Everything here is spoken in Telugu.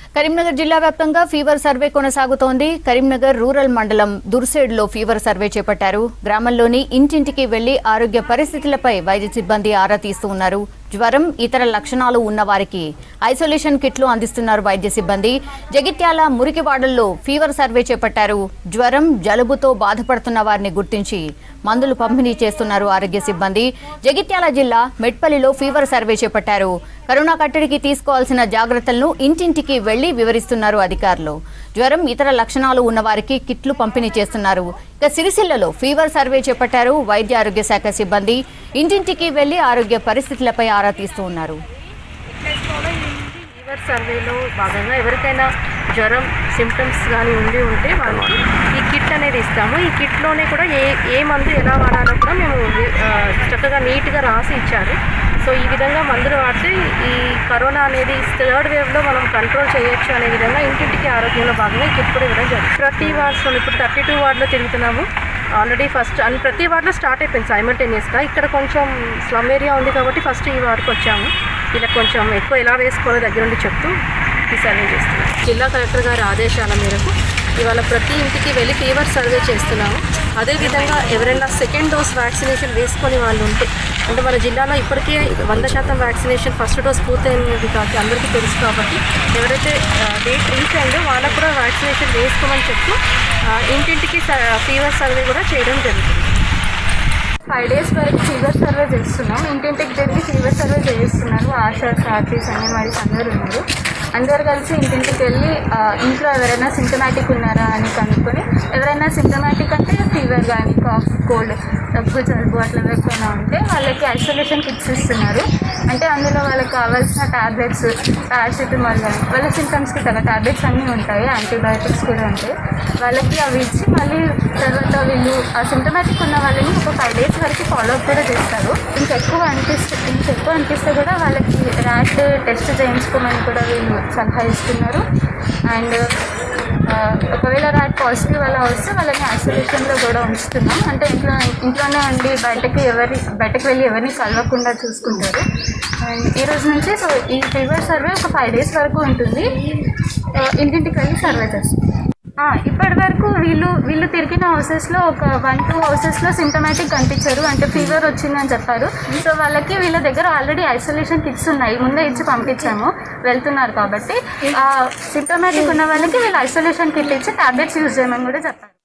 కరీంనగర్ జిల్లా వ్యాప్తంగా ఫీవర్ సర్వే కొనసాగుతోంది కరీంనగర్ రూరల్ మండలం దుర్సేడ్లో ఫీవర్ సర్వే చేపట్టారు గ్రామంలోని ఇంటింటికి వెళ్లి ఆరోగ్య పరిస్థితులపై వైద్య సిబ్బంది ఆరా తీస్తూ ఉన్నారు జ్వరం ఇతర లక్షణాలు ఉన్న వారికి ఐసోలేషన్ కిట్లు అందిస్తున్నారు వైద్య సిబ్బంది జగిత్యాల మురికివాడల్లో ఫీవర్ సర్వే చేపట్టారు జ్వరం జలుబుతో బాధపడుతున్న వారిని గుర్తించి మందులు పంపిణీ చేస్తున్నారు ఆరోగ్య సిబ్బంది జగిత్యాల జిల్లా మెట్పల్లిలో ఫీవర్ సర్వే చేపట్టారు కరోనా కట్టడికి తీసుకోవాల్సిన జాగ్రత్తలను ఇంటింటికి వెళ్లి వివరిస్తున్నారు అధికారులు జ్వరం ఇతర లక్షణాలు ఉన్న వారికి కిట్లు పంపిణీ చేస్తున్నారు ఇక సిరిసిల్లలో ఫీవర్ సర్వే చేపట్టారు వైద్య ఆరోగ్య శాఖ సిబ్బంది ఇంటింటికి వెళ్లి ఆరోగ్య పరిస్థితులపై ఆరా తీస్తూ ఉన్నారు ఫీవర్ సర్వేలో భాగంగా ఎవరికైనా జ్వరం సిమ్టమ్స్ కానీ ఉండి ఉంటే వాళ్ళకి ఈ కిట్ అనేది ఇస్తాము ఈ కిట్లోనే కూడా ఏ ఏ మందు ఎలా వాడాలో కూడా మేము ఆ, చక్కగా నీట్గా రాసి ఇచ్చారు సో ఈ విధంగా మందులు వాడితే ఈ కరోనా అనేది థర్డ్ వేవ్లో మనం కంట్రోల్ చేయొచ్చు అనే విధంగా ఇంటింటికి ఆరోగ్యంలో భాగంగా ఈ కిట్ కూడా ఇవ్వడం జరుగుతుంది ప్రతి వార్డ్స్లో ఇప్పుడు థర్టీ టూ వార్డులో తిరుగుతున్నాము ఆల్రెడీ ఫస్ట్ అండ్ ప్రతి వార్డులో స్టార్ట్ అయిపోయింది సైమల్టేనియస్గా ఇక్కడ కొంచెం స్లమ్ ఏరియా ఉంది కాబట్టి ఫస్ట్ ఈ వార్డుకి వచ్చాము ఇలా కొంచెం ఎక్కువ ఎలా వేసుకోవాలో దగ్గర నుండి చెప్తూ ఈ సర్వే చేస్తున్నాం జిల్లా కలెక్టర్ గారి ఆదేశాల మేరకు ఇవాళ ప్రతి ఇంటికి వెళ్ళి ఫీవర్ సర్వే చేస్తున్నాము అదేవిధంగా ఎవరైనా సెకండ్ డోస్ వ్యాక్సినేషన్ వేసుకొని వాళ్ళు ఉంటే అంటే మన జిల్లాలో ఇప్పటికే వంద శాతం వ్యాక్సినేషన్ ఫస్ట్ డోస్ పూర్తయినది కాదు అందరికీ తెలుసు కాబట్టి ఎవరైతే డేట్ రీచ్ అయిందో వాళ్ళకు కూడా వ్యాక్సినేషన్ వేసుకోమని చెప్తూ ఆ, ఇంటింటికి ఫీవర్ సర్వే కూడా చేయడం జరుగుతుంది ఫైవ్ డేస్ వరకు ఫీవర్ సర్వే చేస్తున్నాం ఇంటింటికి తిరిగి ఫీవర్ సర్వే చేయిస్తున్నారు ఆశా సార్టీస్ అంగన్వాడీస్ అందరూ ఉన్నారు అందరు కలిసి ఇంటింటికి వెళ్ళి ఆ, ఇంట్లో ఎవరైనా సింటమాటిక్ ఉన్నారా అని కనుక్కొని ఎవరైనా సింటమాటిక్ అంటే ఫీవర్ కానీ కాఫ్ కోల్డ్ దగ్గు జలుబు అట్లా ఎవరికైనా ఉంటే వాళ్ళకి ఐసోలేషన్ కిట్స్ ఇస్తున్నారు అంటే అందులో వాళ్ళకి కావాల్సిన టాబ్లెట్స్ పారాసిటమాల్ కానీ వాళ్ళ సింటమ్స్కి తగ్గ టాబ్లెట్స్ అన్నీ ఉంటాయి యాంటీబయాటిక్స్ కూడా ఉంటాయి వాళ్ళకి అవి ఇచ్చి మళ్ళీ తర్వాత వీళ్ళు ఆ సింటమాటిక్ ఉన్న వాళ్ళని ఒక ఫైవ్ డేస్ వరకు ఫాలో అప్ కూడా చేస్తారు ఇంకెక్కువ అనిపిస్తే ఇంకెక్కువ అనిపిస్తే కూడా వాళ్ళకి ర్యాట్ టెస్ట్ చేయించుకోమని కూడా వీళ్ళు సలహా ఇస్తున్నారు అండ్ ఒకవేళ ర్యాట్ పాజిటివ్ అలా వస్తే వాళ్ళని ఐసోలేషన్లో కూడా ఉంచుతున్నాం అంటే ఇంట్లో ఇంట్లోనే ఉండి బయటకి ఎవరి బయటకు వెళ్ళి ఎవరిని కలవకుండా చూసుకుంటారు అండ్ ఈ రోజు నుంచి సో ఈ ఫీవర్ సర్వే ఒక ఫైవ్ డేస్ వరకు ఉంటుంది ఆ, ఇంటింటికి వెళ్ళి సర్వే చేస్తాం ఆ, ఇప్పటి వరకు వీళ్ళు వీళ్ళు తిరిగిన హౌసెస్లో ఒక వన్ టూ హౌసెస్లో సింటమాటిక్ కనిపించారు అంటే ఫీవర్ వచ్చిందని చెప్పారు సో వాళ్ళకి వీళ్ళ దగ్గర ఆల్రెడీ ఐసోలేషన్ కిట్స్ ఉన్నాయి ముందే ఇచ్చి పంపించాము వెళ్తున్నారు కాబట్టి సింటమాటిక్ ఉన్న వాళ్ళకి వీళ్ళు ఐసోలేషన్ కిట్ ఇచ్చి టాబ్లెట్స్ యూజ్ చేయమని కూడా చెప్పారు